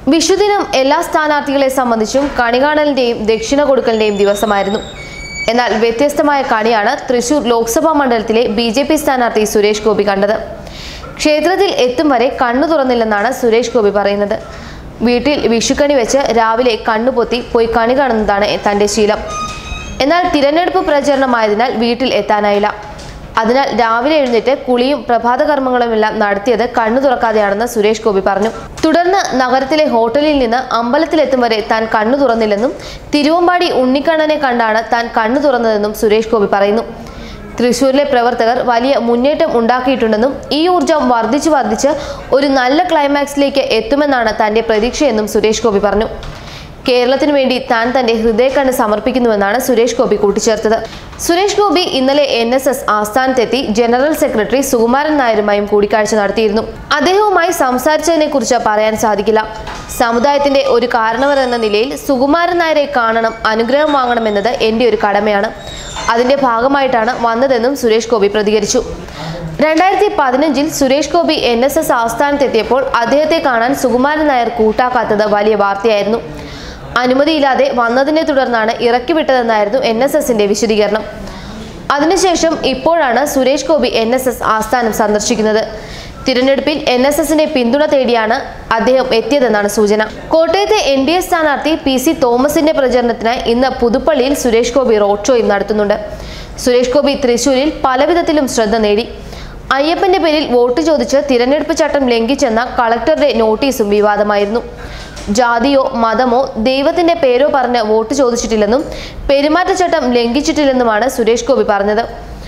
വിഷുദിനം എല്ലാ സ്ഥാനാർത്ഥികളെ സംബന്ധിച്ചും കണി കാണലിന്റെയും ദക്ഷിണ കൊടുക്കലിന്റെയും ദിവസമായിരുന്നു എന്നാൽ വ്യത്യസ്തമായ കണിയാണ് തൃശൂർ ലോക്സഭാ മണ്ഡലത്തിലെ ബി ജെ പി സ്ഥാനാർത്ഥി സുരേഷ് ഗോപി കണ്ടത് ക്ഷേത്രത്തിൽ എത്തും വരെ കണ്ണു തുറന്നില്ലെന്നാണ് സുരേഷ് ഗോപി പറയുന്നത് വീട്ടിൽ വിഷുക്കണി വെച്ച് രാവിലെ കണ്ണുപൊത്തി പോയി കണി കാണുന്നതാണ് തന്റെ ശീലം എന്നാൽ തിരഞ്ഞെടുപ്പ് പ്രചരണമായതിനാൽ വീട്ടിൽ എത്താനായില്ല അതിനാൽ രാവിലെ എഴുന്നേറ്റ് കുളിയും പ്രഭാത കർമ്മങ്ങളുമെല്ലാം നടത്തിയത് കണ്ണു തുറക്കാതെയാണെന്ന് സുരേഷ് ഗോപി പറഞ്ഞു തുടർന്ന് നഗരത്തിലെ ഹോട്ടലിൽ നിന്ന് അമ്പലത്തിലെത്തും വരെ താൻ കണ്ണു തുറന്നില്ലെന്നും തിരുവമ്പാടി ഉണ്ണിക്കണ്ണനെ കണ്ടാണ് താൻ കണ്ണു തുറന്നതെന്നും സുരേഷ് ഗോപി പറയുന്നു തൃശൂരിലെ പ്രവർത്തകർ വലിയ മുന്നേറ്റം ഉണ്ടാക്കിയിട്ടുണ്ടെന്നും ഈ ഊർജം വർദ്ധിച്ചു വർദ്ധിച്ച് ഒരു നല്ല ക്ലൈമാക്സിലേക്ക് എത്തുമെന്നാണ് തന്റെ പ്രതീക്ഷയെന്നും സുരേഷ് ഗോപി പറഞ്ഞു കേരളത്തിനു വേണ്ടി താൻ തന്റെ ഹൃദയക്കണ്ണ് സമർപ്പിക്കുന്നുവെന്നാണ് സുരേഷ് ഗോപി കൂട്ടിച്ചേർത്തത് സുരേഷ് ഗോപി ഇന്നലെ എൻ എസ് എസ് ആസ്ഥാനത്തെത്തി ജനറൽ സെക്രട്ടറി സുകുമാരൻ നായരുമായും കൂടിക്കാഴ്ച നടത്തിയിരുന്നു അദ്ദേഹവുമായി സംസാരിച്ചതിനെ കുറിച്ച് പറയാൻ സാധിക്കില്ല സമുദായത്തിന്റെ ഒരു കാരണവർ എന്ന നിലയിൽ സുകുമാരൻ നായരെ കാണണം അനുഗ്രഹം വാങ്ങണമെന്നത് എന്റെ ഒരു കടമയാണ് അതിന്റെ ഭാഗമായിട്ടാണ് വന്നതെന്നും സുരേഷ് ഗോപി പ്രതികരിച്ചു രണ്ടായിരത്തി പതിനഞ്ചിൽ Suresh Gopi N S S ആസ്ഥാനത്തെത്തിയപ്പോൾ അദ്ദേഹത്തെ കാണാൻ സുകുമാരൻ നായർ കൂട്ടാക്കാത്തത് വലിയ വാർത്തയായിരുന്നു അനുമതിയില്ലാതെ വന്നതിനെ തുടർന്നാണ് ഇറക്കിവിട്ടതെന്നായിരുന്നു എൻ എസ് എസിന്റെ വിശദീകരണം അതിനുശേഷം ഇപ്പോഴാണ് Suresh Gopi N S S ആസ്ഥാനം സന്ദർശിക്കുന്നത് തിരഞ്ഞെടുപ്പിൽ എൻ എസ് എസിന്റെ പിന്തുണ തേടിയാണ് അദ്ദേഹം എത്തിയതെന്നാണ് സൂചന കോട്ടയത്തെ എൻ ഡി എ സ്ഥാനാർത്ഥി പി സി തോമസിന്റെ പ്രചരണത്തിനായി ഇന്ന് പുതുപ്പള്ളിയിൽ സുരേഷ് ഗോപി റോഡ് ഷോയും നടത്തുന്നുണ്ട് സുരേഷ് ഗോപി തൃശൂരിൽ പലവിധത്തിലും ശ്രദ്ധ നേടി അയ്യപ്പന്റെ പേരിൽ വോട്ട് ചോദിച്ച് തിരഞ്ഞെടുപ്പ് ചട്ടം ലംഘിച്ചെന്ന കളക്ടറുടെ നോട്ടീസും വിവാദമായിരുന്നു ജാതിയോ മതമോ ദൈവത്തിന്റെ പേരോ പറഞ്ഞ് വോട്ട് ചോദിച്ചിട്ടില്ലെന്നും പെരുമാറ്റച്ചട്ടം ലംഘിച്ചിട്ടില്ലെന്നുമാണ് സുരേഷ് ഗോപി പറഞ്ഞത്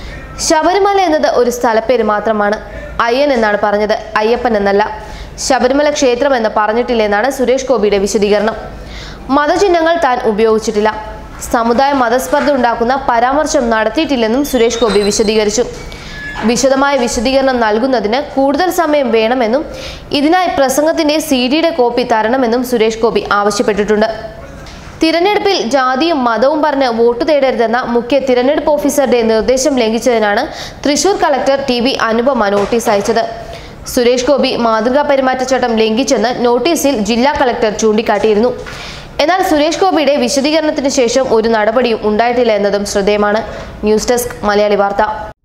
ശബരിമല എന്നത് ഒരു സ്ഥലപ്പേര് മാത്രമാണ് അയ്യൻ എന്നാണ് പറഞ്ഞത് അയ്യപ്പൻ എന്നല്ല ശബരിമല ക്ഷേത്രം എന്ന് പറഞ്ഞിട്ടില്ലെന്നാണ് സുരേഷ് ഗോപിയുടെ വിശദീകരണം മതചിഹ്നങ്ങൾ താൻ ഉപയോഗിച്ചിട്ടില്ല സമുദായ മതസ്പർദ്ധ ഉണ്ടാക്കുന്ന പരാമർശം നടത്തിയിട്ടില്ലെന്നും സുരേഷ് ഗോപി വിശദീകരിച്ചു വിശദമായ വിശദീകരണം നൽകുന്നതിന് കൂടുതൽ സമയം വേണമെന്നും ഇതിനായി പ്രസംഗത്തിന്റെ സി ഡിയുടെ കോപ്പി തരണമെന്നും സുരേഷ് ഗോപി ആവശ്യപ്പെട്ടിട്ടുണ്ട് തിരഞ്ഞെടുപ്പിൽ ജാതിയും മതവും പറഞ്ഞ് വോട്ട് തേടരുതെന്ന മുഖ്യ തിരഞ്ഞെടുപ്പ് ഓഫീസറുടെ നിർദ്ദേശം ലംഘിച്ചതിനാണ് Thrissur collector T V Anupama notice അയച്ചത് സുരേഷ് ഗോപി മാതൃകാ പെരുമാറ്റച്ചട്ടം ലംഘിച്ചെന്ന് നോട്ടീസിൽ ജില്ലാ കളക്ടർ ചൂണ്ടിക്കാട്ടിയിരുന്നു എന്നാൽ സുരേഷ് ഗോപിയുടെ വിശദീകരണത്തിന് ശേഷം ഒരു നടപടിയും ഉണ്ടായിട്ടില്ല എന്നതും ശ്രദ്ധേയമാണ് ന്യൂസ് ഡെസ്ക് മലയാളി വാർത്ത